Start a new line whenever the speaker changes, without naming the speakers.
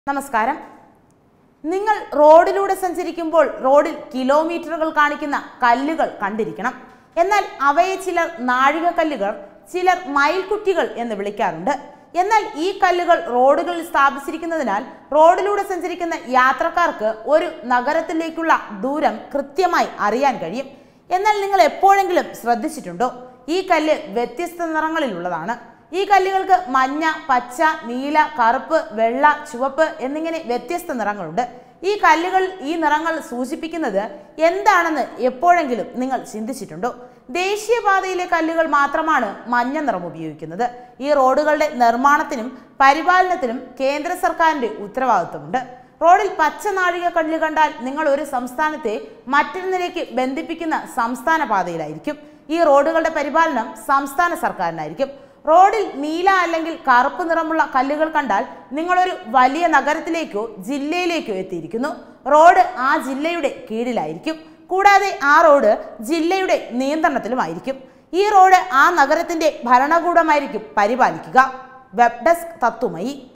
നമസ്കാരം നിങ്ങൾ റോഡിലൂടെ സഞ്ചരിക്കുമ്പോൾ റോഡിൽ കിലോമീറ്ററുകൾ കാണിക്കുന്ന കല്ലുകൾ കണ്ടിരിക്കണം എന്നാൽ അവയെ ചിലർ നാഴികക്കല്ലുകൾ ചിലർ മയിൽക്കുറ്റികൾ എന്ന് വിളിക്കാറുണ്ട് എന്നാൽ ഈ കല്ലുകൾ റോഡുകളിൽ സ്ഥാപിച്ചിരിക്കുന്നതിനാൽ റോഡിലൂടെ സഞ്ചരിക്കുന്ന യാത്രക്കാർക്ക് ഒരു നഗരത്തിലേക്കുള്ള ദൂരം കൃത്യമായി അറിയാൻ കഴിയും എന്നാൽ നിങ്ങൾ എപ്പോഴെങ്കിലും ശ്രദ്ധിച്ചിട്ടുണ്ടോ ഈ കല്ല് വ്യത്യസ്ത നിറങ്ങളിലുള്ളതാണ് ഈ കല്ലുകൾക്ക് മഞ്ഞ പച്ച നീല കറുപ്പ് വെള്ള ചുവപ്പ് എന്നിങ്ങനെ വ്യത്യസ്ത നിറങ്ങളുണ്ട് ഈ കല്ലുകൾ ഈ നിറങ്ങൾ സൂചിപ്പിക്കുന്നത് എന്താണെന്ന് എപ്പോഴെങ്കിലും നിങ്ങൾ ചിന്തിച്ചിട്ടുണ്ടോ ദേശീയപാതയിലെ കല്ലുകൾ മാത്രമാണ് മഞ്ഞ നിറം ഉപയോഗിക്കുന്നത് ഈ റോഡുകളുടെ നിർമ്മാണത്തിനും പരിപാലനത്തിനും കേന്ദ്ര സർക്കാരിന്റെ ഉത്തരവാദിത്വമുണ്ട് റോഡിൽ പച്ച നാഴിക കല്ല് കണ്ടാൽ നിങ്ങൾ ഒരു സംസ്ഥാനത്തെ മറ്റൊന്നിലേക്ക് ബന്ധിപ്പിക്കുന്ന സംസ്ഥാന പാതയിലായിരിക്കും ഈ റോഡുകളുടെ പരിപാലനം സംസ്ഥാന സർക്കാരിനായിരിക്കും റോഡിൽ നീല അല്ലെങ്കിൽ കറുപ്പ് നിറമുള്ള കല്ലുകൾ കണ്ടാൽ നിങ്ങളൊരു വലിയ നഗരത്തിലേക്കോ ജില്ലയിലേക്കോ എത്തിയിരിക്കുന്നു റോഡ് ആ ജില്ലയുടെ കീഴിലായിരിക്കും കൂടാതെ ആ റോഡ് ജില്ലയുടെ നിയന്ത്രണത്തിലുമായിരിക്കും ഈ റോഡ് ആ നഗരത്തിന്റെ ഭരണകൂടമായിരിക്കും പരിപാലിക്കുക വെബ് ഡെസ്ക് തത്തുമയി